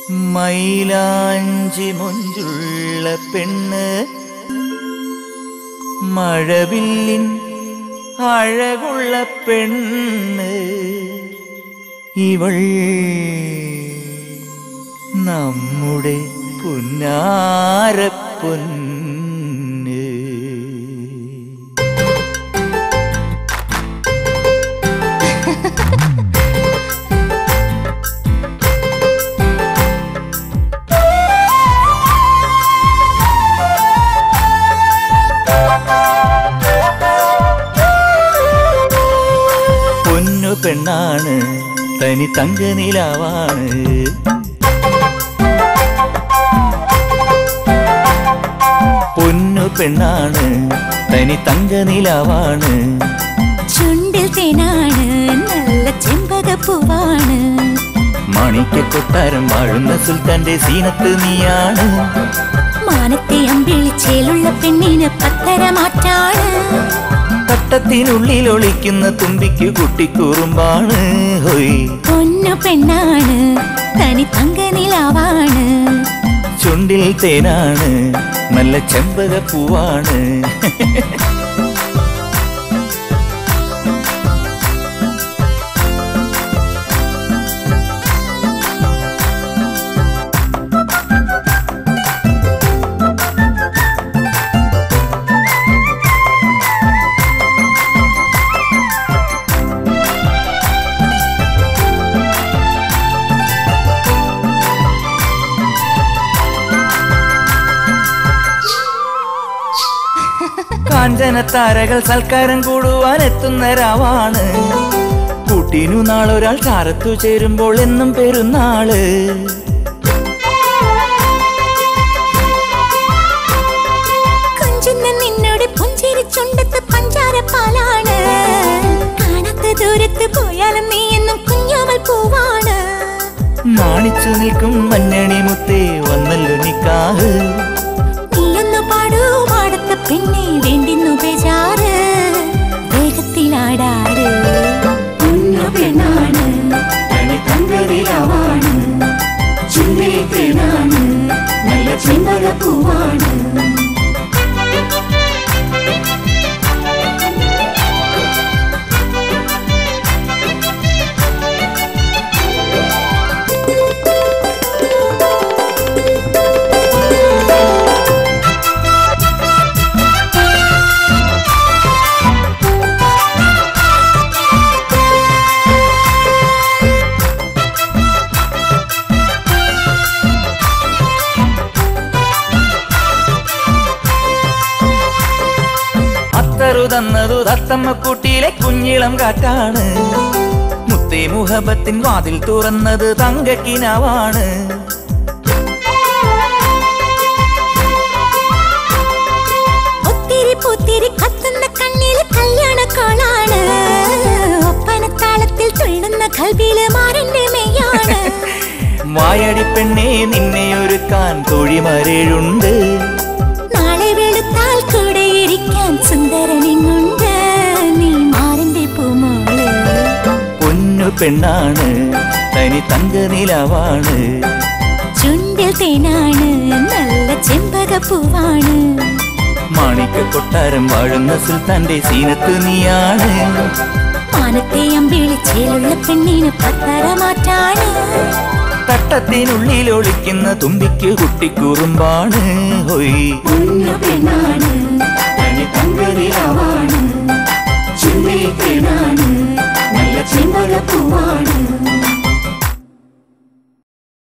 മൈലാഞ്ചി മുഞ്ചുള്ള പെണ്ണ് മഴവില്ലിൻ അഴകുള്ള പെണ്ണ് ഇവൾ നമ്മുടെ പുന്നാരപ്പൊന്ന് പൊന്നു പെണ്ണാണ് തനി തങ്ക നിലാവാണ് പൊന്നു പെണ്ണാണ് തനി തങ്ക നിലാവാണ് ചുണ്ടിൽ തേനാണ് നല്ല ചെമ്പകപ്പൂവാണ് മാണിക്യ കൊട്ടാരം വാഴുന്ന സുൽത്താന്റെ സീനത്ത് നീയാണ് മാനത്തെ അമ്പിളിച്ചേലുള്ള പെണ്ണിന് പത്തര മാറ്റാണ് തട്ടത്തിനുള്ളിൽ ഒളിക്കുന്ന തുമ്പിക്ക് കുട്ടിക്കൂറുമ്പാണ് ഹൊയ് പൊന്നു പെണ്ണാണ് തനി തങ്ക നിലാവാണ് ചുണ്ടിൽ തേനാണ് നല്ല ചെമ്പകപ്പൂവാണ് കാഞ്ചന താരകൾ സൽക്കാരം കൂടുവാൻ എത്തുന്ന രാവാണ് കൂട്ടിനു നാളൊരാൾ ചാരത്തു ചേരുമ്പോൾ എന്നും പെരുന്നാള് കുഞ്ചുന്ന നിന്നോട് പുഞ്ചിരി ചുണ്ടത്ത് പഞ്ചാര പാലാണ് കാണാത്ത ദൂരത്ത് പോയാലും നീ എന്നും കുഞ്ഞാവൽ പൂവാണ് നാണിച്ചു നിൽക്കും മഞ്ഞണി മുത്തേ വന്നല്ലോ നിക്കാഹ് നീയൊന്നു പാടൂ പാടത്ത പെണ്ണെ വേണ്ടിന്നു ബേജാറ് വേഗത്തിലാടാറ് പൊന്നു പെണ്ണാണ് തനി തങ്കരിലാവാണ് ചുണ്ടിൽ തേനാണ് നല്ല ചെമ്പകപ്പൂവാണ് അത്തറു തന്നതു തത്തമ്മക്കുട്ടിയിലെ കുഞ്ഞിളം കാറ്റാണ് മുത്തേ മുഹബത്തിൻ വാതിൽ തുറന്നത് തങ്കക്കിനാവാണ് ഒത്തിരി പൊത്തിരി കത്തുന്ന കണ്ണില് കല്യാണ കോളാണ് ഒപ്പനത്താളത്തിൽ തുള്ളുന്ന കൽവിയില് മാറിന്റെ മെയ്യാണ് വായടി പെണ്ണേ നിന്നെ ഒരുക്കാൻ തൊഴിമരേഴുണ്ട് നാളെ വെളുത്താൽ കൂടെ ഇരിക്കാൻ സുന്ദരനിങ്ങുണ്ട് നീ മാറിന്റെ പൂമോള് പൊന്നു പെണ്ണാണ് തനി തങ്ക നിലവാണ് ചുണ്ടിൽ തേനാണ് നല്ല ചെമ്പകപ്പൂവാണ് മാണിക്ക കൊട്ടാരം വാഴുന്ന സുൽത്താന്റെ സീനത്ത് നീയാണ് മാനത്തെ അമ്പിളിച്ചേലുള്ള പെണ്ണിന് പത്തര മാറ്റാണ് തട്ടത്തിനുള്ളിൽ ഒളിക്കുന്ന തുമ്പിക്ക് കുട്ടിക്കൂറുമ്പാണ് ഹൊയ് പെണ്ണാണ്